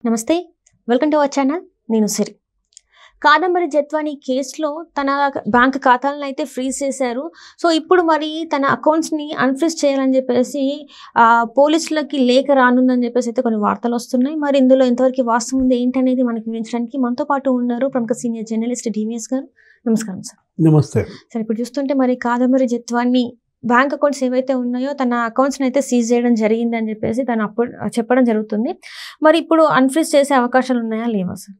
నమస్తే welcome to our channel నేను సిరి కాదంబరి జత్వాని కేసులో తన బ్యాంక్ ఖాతాలను అయితే ఫ్రీజ్ చేశారు సో ఇప్పుడు మరి తన అకౌంట్స్ని అన్ఫ్రీజ్ చేయాలని చెప్పేసి ఆ, పోలీసులకి లేఖ రానుందని చెప్పేసి అయితే కొన్ని వార్తలు వస్తున్నాయి మరి ఇందులో ఎంతవరకు వాస్తవం ఉంది ఏంటనేది మనకి వివరించడానికి మనతో పాటు ఉన్నారు ప్రముఖ సీనియర్ జర్నలిస్ట్ డివిఎస్ గారు నమస్కారం సార్ నమస్తే సరే ఇప్పుడు చూస్తుంటే మరి కాదంబరి జత్వాన్ని బ్యాంక్ అకౌంట్స్ ఏవైతే ఉన్నాయో తన అకౌంట్స్ని అయితే సీజ్ చేయడం జరిగింది అని చెప్పేసి తను అప్పుడు చెప్పడం జరుగుతుంది మరి ఇప్పుడు అన్ఫ్రీజ్ చేసే అవకాశాలు ఉన్నాయా లేవా సార్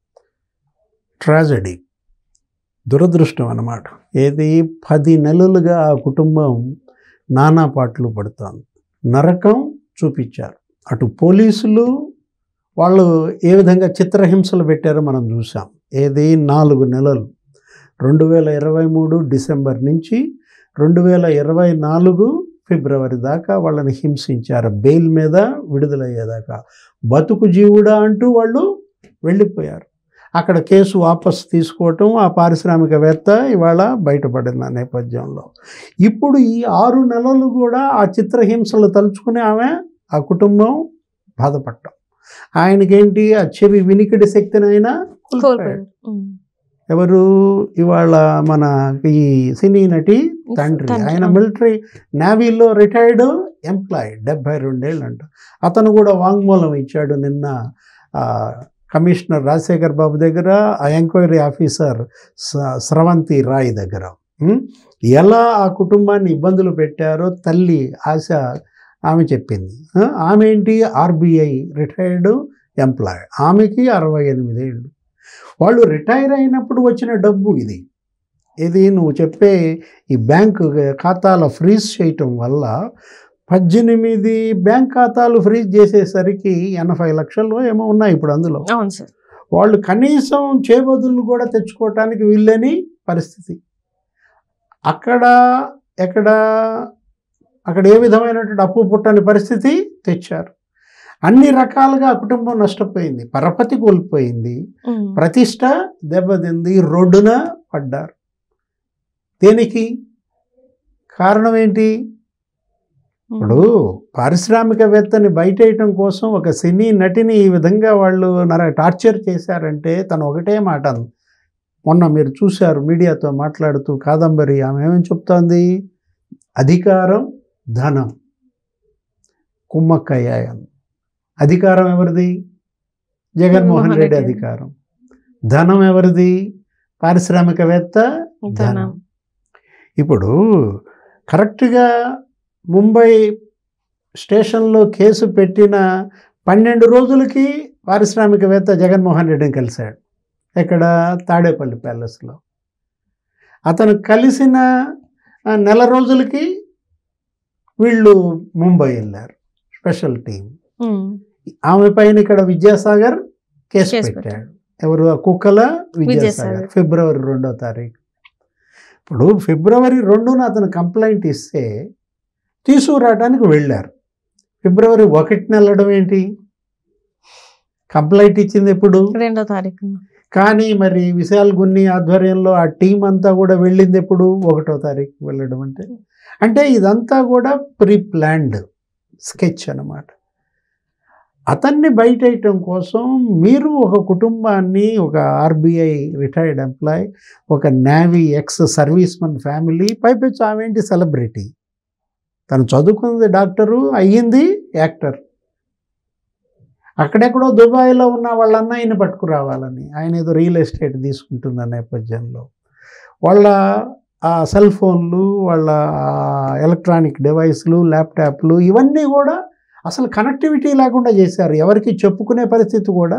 ట్రాజడీ దురదృష్టం అన్నమాట ఏది పది నెలలుగా ఆ కుటుంబం నానా పాటలు పడుతోంది నరకం చూపించారు అటు పోలీసులు వాళ్ళు ఏ విధంగా చిత్రహింసలు పెట్టారో మనం చూసాం ఏది నాలుగు నెలలు రెండు వేల ఇరవై మూడు డిసెంబర్ నుంచి రెండు వేల ఇరవై నాలుగు ఫిబ్రవరి దాకా వాళ్ళని హింసించారు బెయిల్ మీద విడుదలయ్యేదాకా బతుకు జీవుడా అంటూ వాళ్ళు వెళ్ళిపోయారు అక్కడ కేసు వాపస్ తీసుకోవటం ఆ పారిశ్రామికవేత్త ఇవాళ బయటపడిన నేపథ్యంలో ఇప్పుడు ఈ ఆరు నెలలు కూడా ఆ చిత్రహింసలు తలుచుకుని ఆమె ఆ కుటుంబం బాధపడటం ఆయనకేంటి ఆ చెవి వినికిడి శక్తిని అయినా కోల్పోయాడు. కోల్పోయారు ఉమ్. ఎవరు ఇవాళ మన ఈ సినీ నటి తండ్రి తండ్రి, ఆయన అవును. మిలిటరీ నేవీలో రిటైర్డ్ ఎంప్లాయీ డెబ్బై రెండేళ్ళు అంట అతను కూడా వాంగ్మూలం ఇచ్చాడు నిన్న ఆ, కమిషనర్ రాజశేఖర్ బాబు దగ్గర ఆ ఎంక్వైరీ ఆఫీసర్ స- స్రవంతి రాయ్ దగ్గర ఉం? ఎలా ఆ కుటుంబాన్ని ఇబ్బందులు పెట్టారో తల్లి ఆశ ఆమె చెప్పింది ఆ, ఆమె ఏంటి ఆర్బీఐ రిటైర్డ్ ఎంప్లాయ్ ఆమెకి అరవై ఎనిమిదేళ్ళు వాళ్ళు రిటైర్ అయినప్పుడు వచ్చిన డబ్బు ఇది ఇది నువ్వు చెప్పే ఈ బ్యాంకు ఖాతాల ఫ్రీజ్ చేయటం వల్ల పద్దెనిమిది బ్యాంక్ ఖాతాలు ఫ్రీజ్ చేసేసరికి ఎనభై లక్షలు ఏమో ఉన్నాయి ఇప్పుడు అందులో అవును సార్ వాళ్ళు కనీసం చేబదులు కూడా తెచ్చుకోవటానికి వీళ్ళని పరిస్థితి అక్కడ ఎక్కడ అక్కడ ఏ విధమైనటువంటి అప్పు పుట్టని పరిస్థితి తెచ్చారు అన్ని రకాలుగా ఆ కుటుంబం నష్టపోయింది పరపతి కోల్పోయింది ఉమ్. ప్రతిష్ట దెబ్బతింది రోడ్డున పడ్డారు దేనికి కారణం ఏంటి ఇప్పుడు పారిశ్రామికవేత్తని బయటేయటం కోసం ఒక సినీ నటిని ఈ విధంగా వాళ్ళు నర టార్చర్ చేశారంటే తను ఒకటే మాట అంది. మొన్న మీరు చూశారు మీడియాతో మాట్లాడుతూ కాదంబరి ఆమె ఏమని చెప్తోంది అధికారం ధనం కుమ్మక్కయ్యాయని అధికారం ఎవరిది జగన్మోహన్ రెడ్డి రెడ్డి. అధికారం ధనం ఎవరిది పారిశ్రామికవేత్త ధనం. ధనం ఇప్పుడు కరెక్ట్గా ముంబై స్టేషన్లో కేసు పెట్టిన పన్నెండు రోజులకి పారిశ్రామికవేత్త జగన్మోహన్ రెడ్డిని కలిశాడు ఎక్కడ తాడేపల్లి ప్యాలెస్లో అతను కలిసిన ఆ, నెల రోజులకి వీళ్ళు ముంబై వెళ్ళారు స్పెషల్ టీం ఉమ్. ఆమె పైన ఇక్కడ విద్యాసాగర్ కేసు కేసు పెట్టాడు ఎవరు ఆ కుక్కల విద్యాసాగర్ విద్యాసాగర్. ఫిబ్రవరి రెండో తారీఖు ఇప్పుడు ఫిబ్రవరి రెండున అతను కంప్లైంట్ ఇస్తే తీసుకురావడానికి వెళ్ళారు ఫిబ్రవరి ఒకటిన వెళ్ళడం ఏంటి కంప్లైంట్ ఇచ్చింది ఎప్పుడు రెండో తారీఖు కానీ మరి విశాల్ గున్ని ఆధ్వర్యంలో ఆ టీం అంతా కూడా వెళ్ళింది ఎప్పుడు ఒకటో తారీఖు వెళ్ళడం అంటే అంటే ఇదంతా కూడా ప్రీ ప్లాన్డ్ స్కెచ్ అన్నమాట అతన్ని బయటేయటం కోసం మీరు ఒక కుటుంబాన్ని ఒక ఆర్బీఐ రిటైర్డ్ ఎంప్లాయ్ ఒక నేవీ ఎక్స్ సర్వీస్మన్ ఫ్యామిలీ పైపెచ్చు ఆమెంటి సెలబ్రిటీ తను చదువుకుంది డాక్టరు అయ్యింది యాక్టర్ అక్కడెక్కడో దుబాయ్లో ఉన్న వాళ్ళన్న ఆయన పట్టుకురావాలని ఆయన ఏదో రియల్ ఎస్టేట్ తీసుకుంటున్న నేపథ్యంలో వాళ్ళ ఆ సెల్ ఫోన్లు వాళ్ళ ఎలక్ట్రానిక్ డివైస్లు ల్యాప్టాప్లు ఇవన్నీ కూడా అసలు కనెక్టివిటీ లేకుండా చేశారు ఎవరికి చెప్పుకునే పరిస్థితి కూడా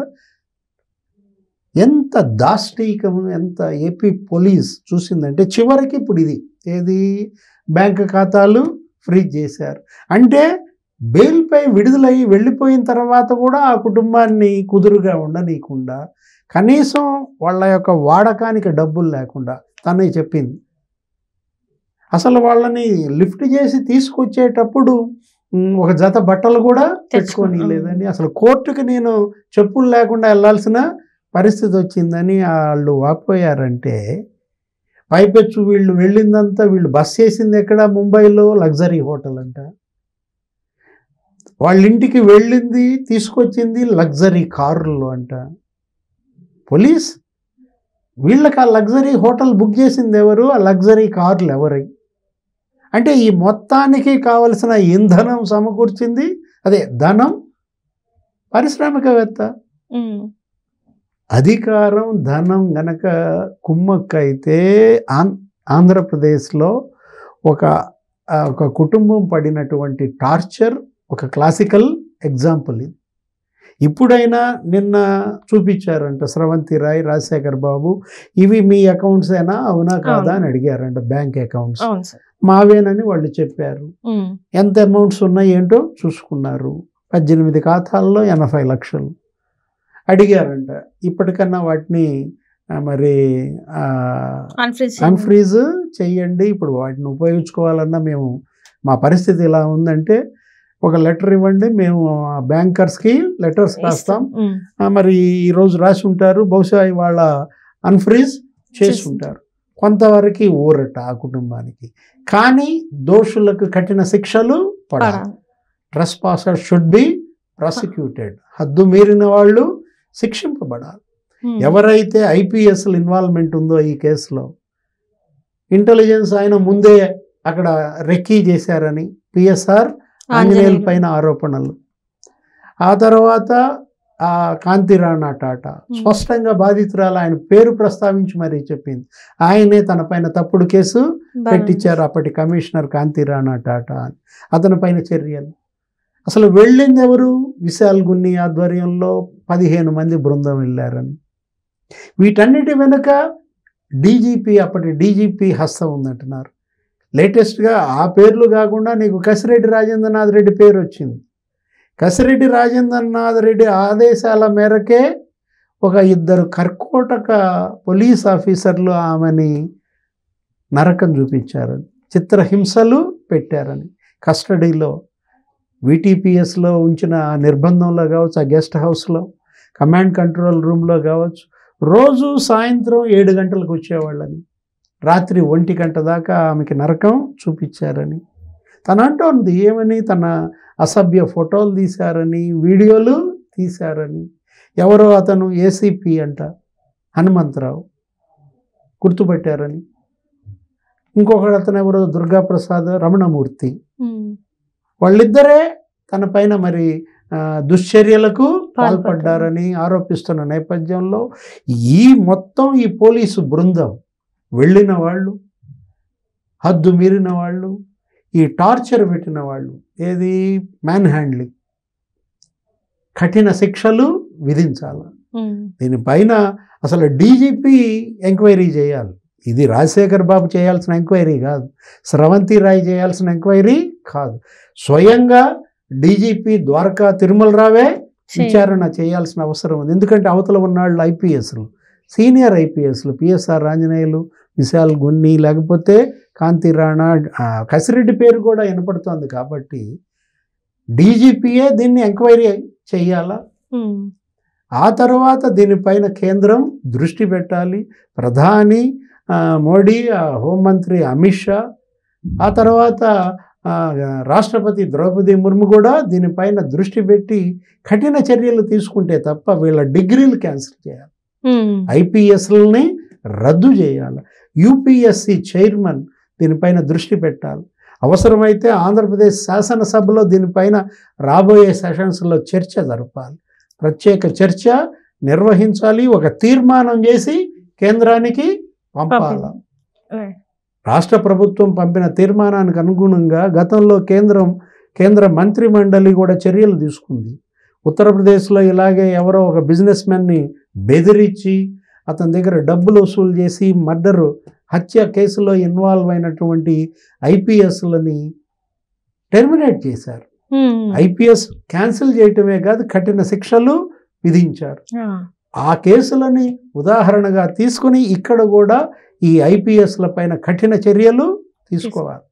ఎంత దాష్టీకం ఎంత ఏపీ పోలీస్ చూసిందంటే చివరికి ఇప్పుడు ఇది ఏది బ్యాంక్ ఖాతాలు ఫ్రీజ్ చేశారు అంటే బెయిల్పై విడుదలయ్యి వెళ్ళిపోయిన తర్వాత కూడా ఆ కుటుంబాన్ని కుదురుగా ఉండనీయకుండా కనీసం వాళ్ళ యొక్క వాడకానికి డబ్బులు లేకుండా తనే చెప్పింది అసలు వాళ్ళని లిఫ్ట్ చేసి తీసుకొచ్చేటప్పుడు ఉమ్, ఒక జత బట్టలు కూడా పెట్టుకొని లేదని అసలు కోర్టుకి నేను చెప్పులు లేకుండా వెళ్ళాల్సిన పరిస్థితి వచ్చిందని వాళ్ళు వాపోయారంటే పైపెచ్చు వీళ్ళు వెళ్ళిందంతా వీళ్ళు బస్ చేసింది ఎక్కడ ముంబైలో లగ్జరీ హోటల్ అంట వాళ్ళ ఇంటికి వెళ్ళింది తీసుకొచ్చింది లగ్జరీ కారుల్లో అంట పోలీస్ వీళ్ళకి ఆ లగ్జరీ హోటల్ బుక్ చేసింది ఎవరు ఆ లగ్జరీ కార్లు ఎవరై అంటే ఈ మొత్తానికి కావలసిన ఇంధనం సమకూర్చింది అదే ధనం పారిశ్రామికవేత్త ఉమ్, అధికారం ధనం గనక కుమ్మక్కైతే ఆం ఆంధ్రప్రదేశ్లో ఒక ఆ, ఒక కుటుంబం పడినటువంటి టార్చర్ ఒక క్లాసికల్ ఎగ్జాంపుల్ ఇది ఇప్పుడైనా నిన్న చూపించారంట స్రవంతి రాయ్ రాజశేఖర్ బాబు ఇవి మీ అకౌంట్స్ అయినా అవునా కాదా అవును. అని అడిగారంట బ్యాంక్ అకౌంట్స్ అవును సార్ మావేనని వాళ్ళు చెప్పారు ఉమ్, ఎంత అమౌంట్స్ ఉన్నాయి ఏంటో చూసుకున్నారు పద్దెనిమిది ఖాతాల్లో ఎనభై లక్షలు అడిగారంట ఇప్పటికన్నా వాటిని ఆ, మరి ఆ, అన్ఫ్రీజ్ అన్ఫ్రీజ్ చెయ్యండి ఇప్పుడు వాటిని ఉపయోగించుకోవాలన్నా మేము మా పరిస్థితి ఇలా ఉందంటే ఒక లెటర్ ఇవ్వండి మేము ఆ బ్యాంకర్స్కి లెటర్స్ రాస్తాం ఉమ్, ఆ, మరి ఈరోజు రాసి ఉంటారు బహుశా ఇవాళ అన్ఫ్రీజ్ చేసి ఉంటారు కొంతవరకు ఊరట ఆ కుటుంబానికి కానీ దోషులకు కఠిన శిక్షలు పడాలి పడాలి. Trespasser should be prosecuted హద్దు మీరిన వాళ్ళు శిక్షింపబడాలి ఉమ్, ఎవరైతే ఐపీఎస్ల ఇన్వాల్వ్మెంట్ ఉందో ఈ కేసులో ఇంటెలిజెన్స్ ఆయన ముందే అక్కడ రెక్కీ చేశారని పిఎస్ఆర్ ఆంజనేయుల ఆంజనేయులు. పైన ఆరోపణలు ఆ తర్వాత ఆ కాంతి రాణా టాటా స్పష్టంగా బాధితురాలు ఆయన పేరు ప్రస్తావించి మరీ చెప్పింది ఆయనే తన పైన తప్పుడు కేసు బాగా- పెట్టించారు అప్పటి కమిషనర్ కాంతి రాణా టాటా అని అతని పైన చర్యలు అసలు వెళ్ళింది ఎవరు విశాల్ గున్ని ఆధ్వర్యంలో పదిహేను మంది బృందం వెళ్ళారని వీటన్నిటి వెనుక డీజీపీ అప్పటి డీజీపీ హస్తం ఉందంటున్నారు లేటెస్ట్గా ఆ పేర్లు కాకుండా నీకు కసిరెడ్డి రాజేంద్రనాథ్ రెడ్డి పేరు వచ్చింది కసిరెడ్డి రాజేంద్రనాథ్ రెడ్డి ఆదేశాల మేరకే ఒక ఇద్దరు కర్కోటక పోలీస్ ఆఫీసర్లు ఆమెని నరకం చూపించారని చిత్రహింసలు పెట్టారని కస్టడీలో విటీపీఎస్లో ఉంచిన ఆ నిర్బంధంలో కావచ్చు ఆ గెస్ట్ హౌస్లో కమాండ్ కంట్రోల్ రూమ్లో కావచ్చు రోజు సాయంత్రం ఏడు గంటలకు వచ్చేవాళ్ళని రాత్రి ఒంటి గంట దాకా ఆమెకి నరకం చూపించారని తన అంటోంది ఏమని తన అసభ్య ఫోటోలు తీశారని వీడియోలు తీశారని ఎవరో అతను ఏసీపీ అంట హనుమంతరావు గుర్తుపట్టారని ఇంకొకడు అతను ఎవరో దుర్గాప్రసాద్ రమణమూర్తి ఉమ్, వాళ్ళిద్దరే తన పైన మరి ఆ, దుశ్చర్యలకు పాల్పడ్డారు. పాల్పడ్డారని ఆరోపిస్తున్న నేపథ్యంలో ఈ మొత్తం ఈ పోలీసు బృందం వెళ్ళిన వాళ్ళు హద్దు మీరిన వాళ్ళు ఈ టార్చర్ పెట్టిన వాళ్ళు ఏది మ్యాన్ హ్యాండ్లింగ్ కఠిన శిక్షలు విధించాలి ఉమ్, దీనిపైన అసలు డీజీపీ ఎంక్వైరీ చేయాలి ఇది రాజశేఖర్ బాబు చేయాల్సిన ఎంక్వైరీ కాదు స్రవంతి రాయ్ చేయాల్సిన ఎంక్వైరీ కాదు స్వయంగా డీజీపీ ద్వారకా తిరుమల రావే చేయాలి. విచారణ చేయాల్సిన అవసరం ఉంది ఎందుకంటే అవతల ఉన్నాళ్ళు ఐపీఎస్లు సీనియర్ ఐపీఎస్లు పిఎస్ఆర్ ఆంజనేయులు విశాల్ గున్ని లేకపోతే కాంతి రాణా ఆ, కసిరెడ్డి పేరు కూడా వినపడుతోంది కాబట్టి డీజీపీయే దీన్ని ఎంక్వైరీ చేయాలా ఉమ్, ఆ తర్వాత దీనిపైన కేంద్రం దృష్టి పెట్టాలి ప్రధాని ఆ, మోడీ ఆ, హోంమంత్రి అమిత్ షా ఆ తర్వాత ఆ, రాష్ట్రపతి ద్రౌపది ముర్ము కూడా దీనిపైన దృష్టి పెట్టి కఠిన చర్యలు తీసుకుంటే తప్ప వీళ్ళ డిగ్రీలు క్యాన్సిల్ చేయాలి ఉమ్, ఐపీఎస్లని రద్దు చేయాలి యూపీఎస్సి చైర్మన్ దీనిపైన దృష్టి పెట్టాలి అవసరమైతే ఆంధ్రప్రదేశ్ శాసనసభలో దీనిపైన రాబోయే సెషన్స్లో చర్చ జరపాలి ప్రత్యేక చర్చ నిర్వహించాలి ఒక తీర్మానం చేసి కేంద్రానికి పంపాలి పంపింది. రైట్. రాష్ట్ర ప్రభుత్వం పంపిన తీర్మానానికి అనుగుణంగా గతంలో కేంద్రం కేంద్ర మంత్రి మండలి కూడా చర్యలు తీసుకుంది ఉత్తరప్రదేశ్లో ఇలాగే ఎవరో ఒక బిజినెస్ మ్యాన్ని బెదిరించి అతని దగ్గర డబ్బులు వసూలు చేసి మర్డర్ హత్య కేసులో ఇన్వాల్వ్ అయినటువంటి ఐపీఎస్లని టెర్మినేట్ చేశారు ఉమ్, ఐపీఎస్ క్యాన్సిల్ చేయటమే కాదు కఠిన శిక్షలు విధించారు ఆ, ఆ కేసులని ఉదాహరణగా తీసుకుని ఇక్కడ కూడా ఈ ఐపీఎస్ల పైన కఠిన చర్యలు తీసుకోవాలి